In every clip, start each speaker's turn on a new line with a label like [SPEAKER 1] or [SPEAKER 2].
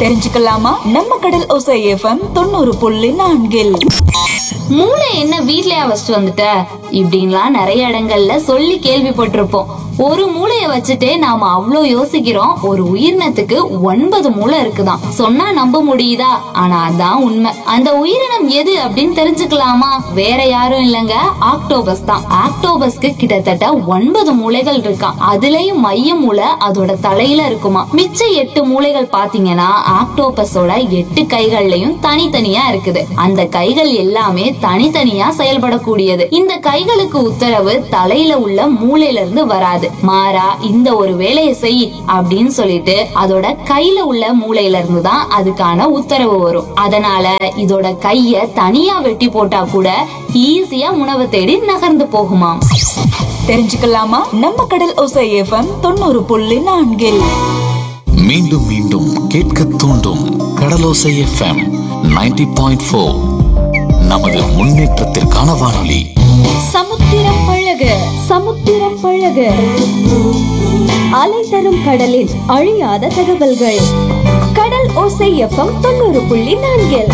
[SPEAKER 1] தெரிஞ்சுக்கலாமா நம்ம கடல் ஓசை எஃப்எம் தொண்ணூறு புள்ளி நான்கில்
[SPEAKER 2] மூளை என்ன வீட்லயா வச்சுட்டு வந்துட்ட இப்படின்லாம் நிறைய இடங்கள்ல சொல்லி கேள்விப்பட்டிருப்போம் ஒரு மூளைய வச்சுட்டே நாம அவ்ளோ யோசிக்கிறோம் ஒரு உயிரினத்துக்கு ஒன்பது மூளை இருக்குதாம் சொன்னா நம்ப முடியுதா ஆனா அதான் உண்மை அந்த உயிரினம் எது அப்படின்னு தெரிஞ்சுக்கலாமா வேற யாரும் இல்லங்க ஆக்டோபஸ் தான் ஆக்டோபஸ்க்கு கிட்டத்தட்ட ஒன்பது மூளைகள் இருக்காம் அதுலயும் மைய மூளை அதோட தலையில இருக்குமா மிச்ச எட்டு மூளைகள் பாத்தீங்கன்னா ஆக்டோபஸோட எட்டு கைகள்லயும் தனித்தனியா இருக்குது அந்த கைகள் எல்லாமே தனித்தனியா செயல்படக்கூடியது இந்த கைகளுக்கு உத்தரவு தலையில உள்ள மூளையில இருந்து வராது மாறா இந்த ஒரு வேலையை செய் அப்படின்னு சொல்லிட்டு அதோட கையில உள்ள மூளையில இருந்து தான் அதுக்கான உத்தரவு வரும் அதனால இதோட கைய தனியா வெட்டி போட்டா கூட ஈஸியா உணவை தேடி நகர்ந்து போகுமாம்
[SPEAKER 1] தெரிஞ்சுக்கலாமா நம்ம கடல் ஓசை எஃப்எம் தொண்ணூறு புள்ளி நான்கில்
[SPEAKER 3] மீண்டும் மீண்டும் கேட்க தூண்டும் கடலோசை எஃப்எம் 90.4 பாயிண்ட் ஃபோர் நமது முன்னேற்றத்திற்கான வானொலி
[SPEAKER 4] சமுத்திரம் பழக சமுத்திரம் பழக அலை தரும் கடலில் அழியாத தகவல்கள் கடல் ஓசை எஃப்எம் தொண்ணூறு புள்ளி நான்கில்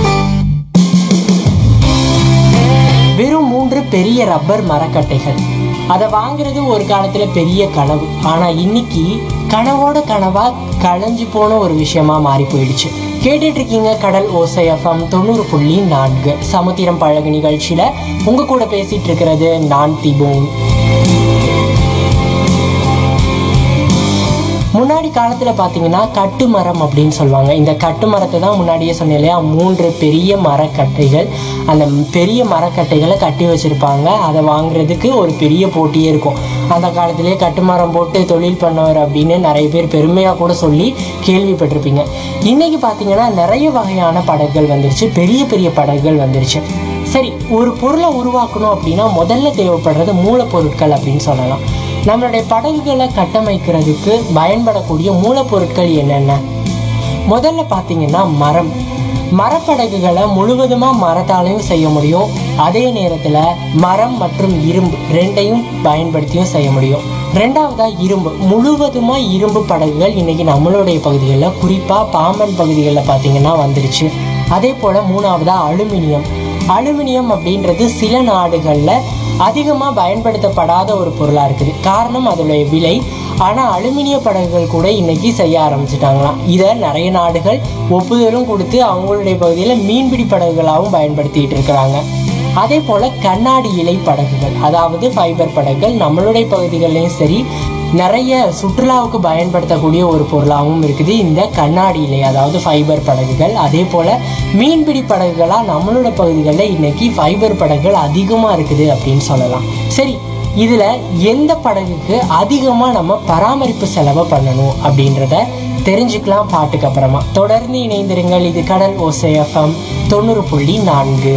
[SPEAKER 5] வெறும் மூன்று பெரிய ரப்பர் மரக்கட்டைகள் அதை வாங்குறது ஒரு காலத்துல பெரிய கனவு ஆனா இன்னைக்கு கனவோட கனவா களைஞ்சு போன ஒரு விஷயமா மாறி போயிடுச்சு கேட்டுட்டு இருக்கீங்க கடல் ஓசை எஃப்எம் தொண்ணூறு புள்ளி நான்கு சமுத்திரம் பழகு நிகழ்ச்சியில உங்க கூட பேசிட்டு இருக்கிறது நான் திபோன் முன்னாடி காலத்துல பாத்தீங்கன்னா கட்டுமரம் அப்படின்னு சொல்லுவாங்க இந்த கட்டுமரத்தை தான் முன்னாடியே சொன்னேன் இல்லையா மூன்று பெரிய மரக்கட்டைகள் அந்த பெரிய மரக்கட்டைகளை கட்டி வச்சிருப்பாங்க அதை வாங்குறதுக்கு ஒரு பெரிய போட்டியே இருக்கும் அந்த காலத்திலேயே கட்டுமரம் போட்டு தொழில் பண்ணவர் அப்படின்னு நிறைய பேர் பெருமையா கூட சொல்லி கேள்விப்பட்டிருப்பீங்க இன்னைக்கு பாத்தீங்கன்னா நிறைய வகையான படகுகள் வந்துருச்சு பெரிய பெரிய படகுகள் வந்துருச்சு சரி ஒரு பொருளை உருவாக்கணும் அப்படின்னா முதல்ல தேவைப்படுறது மூலப்பொருட்கள் அப்படின்னு சொல்லலாம் நம்மளுடைய படகுகளை கட்டமைக்கிறதுக்கு பயன்படக்கூடிய மூலப்பொருட்கள் என்னென்ன முதல்ல பார்த்தீங்கன்னா மரம் மரப்படகுகளை முழுவதுமாக மரத்தாலையும் செய்ய முடியும் அதே நேரத்தில் மரம் மற்றும் இரும்பு ரெண்டையும் பயன்படுத்தியும் செய்ய முடியும் ரெண்டாவதா இரும்பு முழுவதுமாக இரும்பு படகுகள் இன்னைக்கு நம்மளுடைய பகுதிகளில் குறிப்பாக பாம்பன் பகுதிகளில் பார்த்தீங்கன்னா வந்துருச்சு அதே போல் மூணாவதா அலுமினியம் அலுமினியம் அப்படின்றது சில நாடுகளில் அதிகமாக பயன்படுத்தப்படாத ஒரு பொருளாக இருக்குது காரணம் அதோடைய விலை ஆனால் அலுமினிய படகுகள் கூட இன்னைக்கு செய்ய ஆரம்பிச்சிட்டாங்களாம் இதை நிறைய நாடுகள் ஒப்புதலும் கொடுத்து அவங்களுடைய பகுதியில் மீன்பிடி படகுகளாகவும் பயன்படுத்திட்டு இருக்கிறாங்க அதே போல் கண்ணாடி இலை படகுகள் அதாவது ஃபைபர் படகுகள் நம்மளுடைய பகுதிகளிலையும் சரி நிறைய சுற்றுலாவுக்கு பயன்படுத்தக்கூடிய ஒரு பொருளாகவும் இருக்குது இந்த கண்ணாடி இலை அதாவது ஃபைபர் படகுகள் அதே போல் மீன்பிடி படகுகளாக நம்மளோட பகுதிகளில் இன்னைக்கு ஃபைபர் படகுகள் அதிகமாக இருக்குது அப்படின்னு சொல்லலாம் சரி இதில் எந்த படகுக்கு அதிகமாக நம்ம பராமரிப்பு செலவை பண்ணணும் அப்படின்றத தெரிஞ்சுக்கலாம் பாட்டுக்கு அப்புறமா தொடர்ந்து இணைந்திருங்கள் இது கடல் ஓசை எஃப்எம் தொண்ணூறு புள்ளி நான்கு